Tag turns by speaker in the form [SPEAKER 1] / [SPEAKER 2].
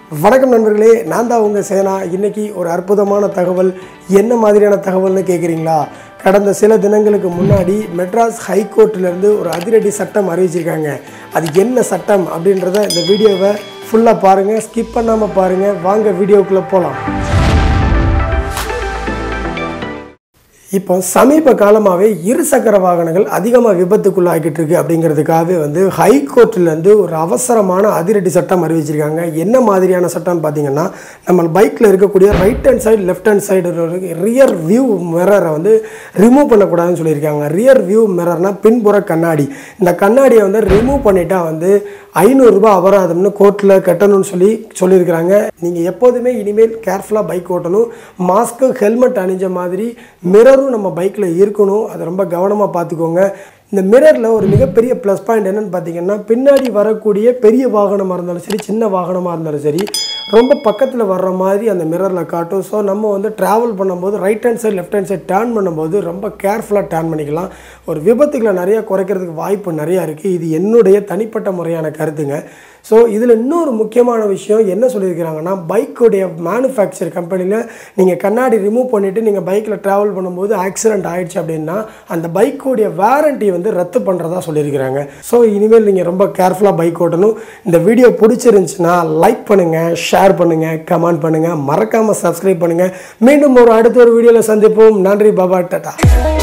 [SPEAKER 1] வணக்கம் நண்பர்களே நான் தான் உங்கள் சேனா இன்னைக்கு ஒரு அற்புதமான தகவல் என்ன மாதிரியான தகவல்னு கேட்குறீங்களா கடந்த சில தினங்களுக்கு முன்னாடி மெட்ராஸ் ஹைகோர்ட்டிலேருந்து ஒரு அதிரடி சட்டம் அறிவிச்சிருக்காங்க அது என்ன சட்டம் அப்படின்றத இந்த வீடியோவை ஃபுல்லாக பாருங்கள் ஸ்கிப் பண்ணாமல் பாருங்கள் வாங்க வீடியோக்குள்ளே போகலாம் இப்போ சமீப காலமாகவே இருசக்கர வாகனங்கள் அதிகமாக விபத்துக்குள்ளாகிட்டு இருக்கு அப்படிங்கிறதுக்காகவே வந்து ஹைகோர்ட்லேருந்து ஒரு அவசரமான அதிரடி சட்டம் அறிவிச்சிருக்காங்க என்ன மாதிரியான சட்டம் பார்த்தீங்கன்னா நம்ம பைக்கில் இருக்கக்கூடிய right hand side left hand side rear view மிரரை வந்து ரிமூவ் பண்ணக்கூடாதுன்னு சொல்லியிருக்காங்க ரியர் வியூ மிரர்னா பின்புற கண்ணாடி இந்த கண்ணாடியை வந்து ரிமூவ் பண்ணிட்டா வந்து ஐநூறுரூபா அபராதம்னு கோர்ட்டில் கட்டணும்னு சொல்லி சொல்லியிருக்கிறாங்க நீங்கள் எப்போதுமே இனிமேல் கேர்ஃபுல்லாக பைக் ஓட்டணும் மாஸ்க்கு ஹெல்மெட் அணிஞ்ச மாதிரி மிரரும் நம்ம பைக்கில் இருக்கணும் அதை ரொம்ப கவனமாக பார்த்துக்கோங்க இந்த மிரரில் ஒரு மிகப்பெரிய ப்ளஸ் பாயிண்ட் என்னென்னு பார்த்தீங்கன்னா பின்னாடி வரக்கூடிய பெரிய வாகனமாக இருந்தாலும் சரி சின்ன வாகனமாக இருந்தாலும் சரி ரொம்ப பக்கத்தில் வர்ற மாதிரி அந்த மிரரில் காட்டும் ஸோ நம்ம வந்து ட்ராவல் பண்ணும்போது right hand side left hand side turn பண்ணும்போது ரொம்ப கேர்ஃபுல்லாக டேர்ன் பண்ணிக்கலாம் ஒரு விபத்துகளை நிறையா குறைக்கிறதுக்கு வாய்ப்பு நிறையா இருக்குது இது என்னுடைய தனிப்பட்ட முறையான கருத்துங்க ஸோ இதில் இன்னொரு முக்கியமான விஷயம் என்ன சொல்லியிருக்கிறாங்கன்னா பைக்குடைய மேனுஃபேக்சர் கம்பெனியில் நீங்கள் கண்ணாடி ரிமூவ் பண்ணிவிட்டு நீங்கள் பைக்கில் ட்ராவல் பண்ணும்போது ஆக்சிடென்ட் ஆயிடுச்சு அப்படின்னா அந்த பைக்குடைய வாரண்ட்டி வந்து ரத்து பண்ணுறதா சொல்லியிருக்கிறாங்க ஸோ இனிமேல் நீங்கள் ரொம்ப கேர்ஃபுல்லாக பைக் ஓட்டணும் இந்த வீடியோ பிடிச்சிருந்துச்சுன்னா லைக் பண்ணுங்கள் ஷேர் பண்ணுங்கள் கமெண்ட் பண்ணுங்கள் மறக்காமல் சப்ஸ்கிரைப் பண்ணுங்கள் மீண்டும் ஒரு அடுத்த ஒரு வீடியோவில் சந்திப்போம் நன்றி பாபா டாட்டா